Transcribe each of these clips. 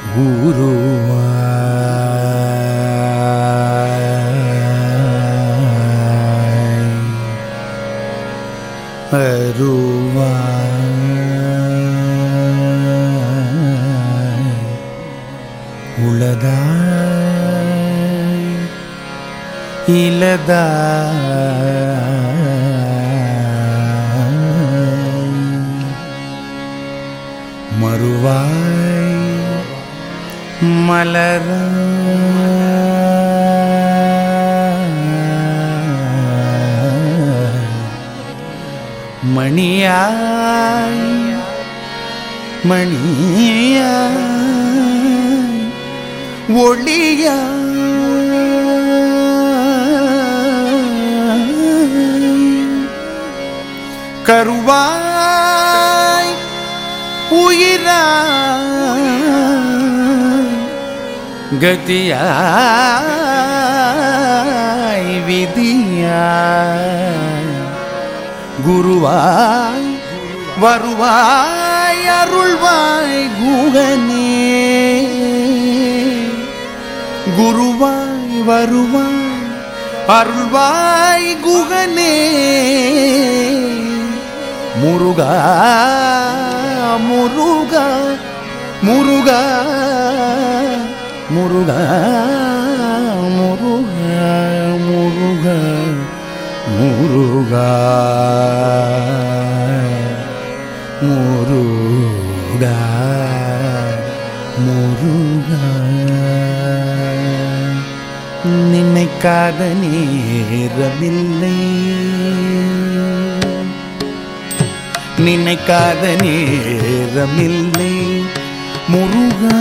உருவாய் அருவாய் உளதாய் இலதாய் மறுவாய் மலராய் மணியாய் மணியாய் ஒளியாய் கருவாய் உயிராய் கதியாய் விதியாய் குருவாய் வருவாய் அருள்வாய் குகனே குருவாய் வருவாய் அருள்வாய் குகனே முருகா முருகா முருகா முருகா முருகா முருகா முருகா முருகா முருகா நினைக்காத நேரமில்லை நினைக்காத நேரமில்லை முருகா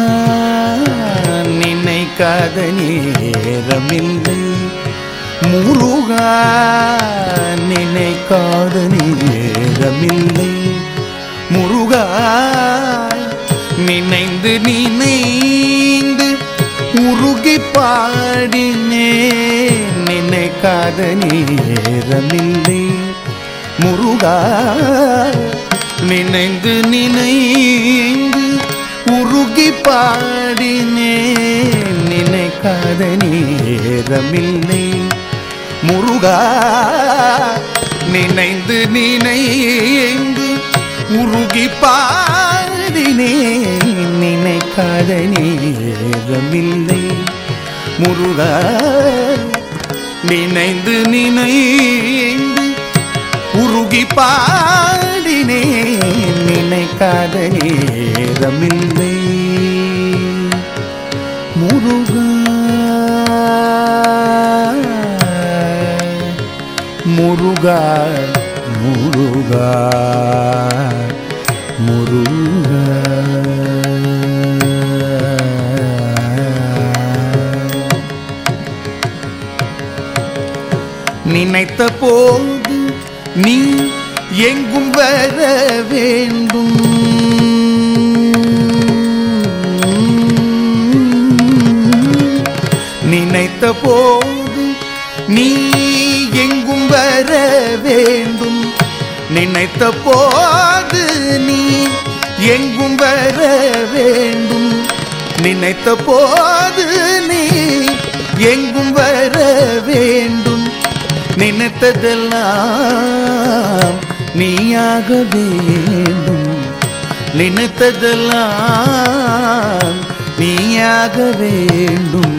நினைக்காத நேரமில்லை முருகா நினைக்காத நேரமில்லை முருகா நினைந்து நினைந்து உருகி பாடினே நினைக்காத நேரமில்லை முருகா நினைந்து நினைந்து உருகி பாடினே நினைக்காத நேரமில்லை முருகா நினைந்து நினைந்து உருகி பாடினே நினைக்காத நேரமில்லை முருகா நினைந்து நினைந்து உருகி பாடினே நினைக்காத நேரமில்லை முருகா முருகா முருகா முருகா நினைத்த போது நீ எங்கும் வர வேண்டும் நினைத்த போது நீ எங்கும் வர வேண்டும் நினைத்த போது நீ எங்கும் வர வேண்டும் நினைத்த போது நீ எங்கும் வர வேண்டும் நினைத்ததெல்லாம் நீயாக வேண்டும் நினைத்ததெல்லாம் நீயாக வேண்டும்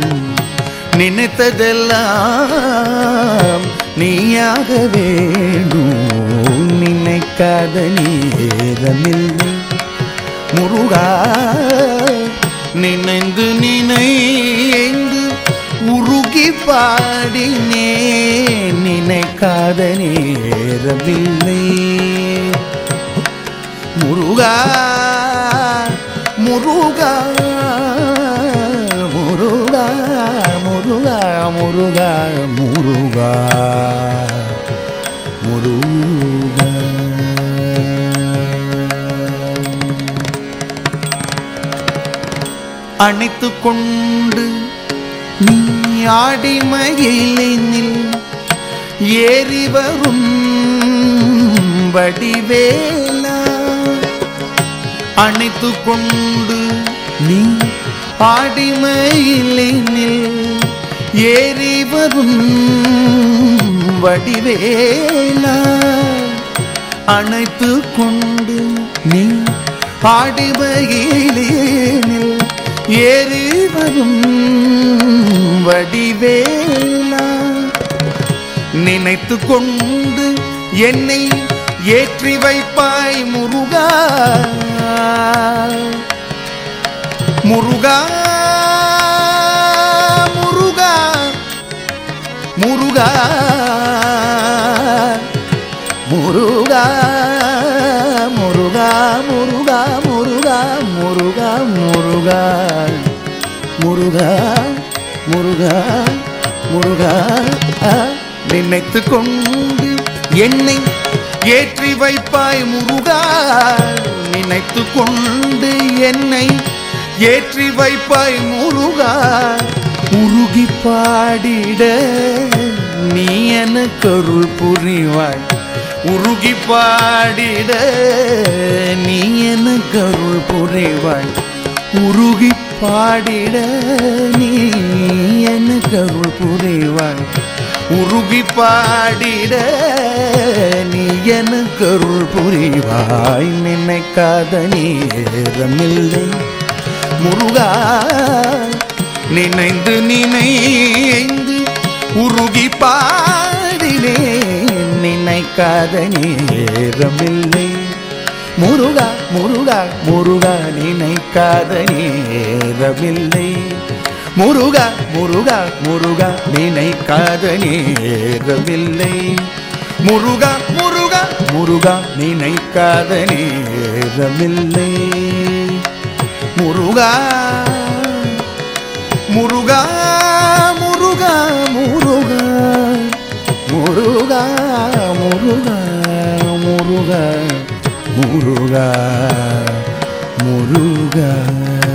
நினைத்ததெல்லாம் நீயாக வேண்டும் நினைக்காத நேரமில்லை முருகா நினைந்து நினைந்து உருகி பாடினே நினைக்காத நேரமில்லை முருகா முருகா முருகா முருகா முருகா முருகா முருகா அணைத்து கொண்டு நீ ஆடி மயிலினில் ஏறி வரும் வடிவேலா அணைத்து கொண்டு நீ ஆடிமயிலினில் ஏறி வரும் வடிவேலா அணைத்து கொண்டு நீ ஆடிமயிலினில் ஏறி வரும் வடிவேலா நினைத்து கொண்டு என்னை ஏற்றி வைப்பாய் முருகா முருகா முருகா முருகா முருகா முருகா முருகா முருகா முருகா முருகா முருகா முருகா முருகா நினைத்து கொண்டு என்னை ஏற்றி வைப்பாய் முருகா நினைத்து கொண்டு என்னை ஏற்றி வைப்பாய் முருகா உருகி பாடிட நீ எனக்கு அருள் புரிவாய் உருகி பாடிட நீ எனக்கு அருள் புரிவாய் உருகி பாடிட நீ எனக்கு அருள் புரிவாய் உருகி பாடிட நீ எனக்கு அருள் புரிவாய் நினைக்காத நேரமில்லை முருகா நினைந்து நினைந்து உருகி பாடினேன் நினைக்காத நேரமில்லை முருகா முருகா முருகா நினைக்காத நேரமில்லை முருகா முருகா முருகா நினைக்காத நேரமில்லை முருகா முருகா முருகா நினைக்காத நேரமில்லை முருகா முருகா முருகா முருகா முருகா முருகா முருகா முருகா முருகா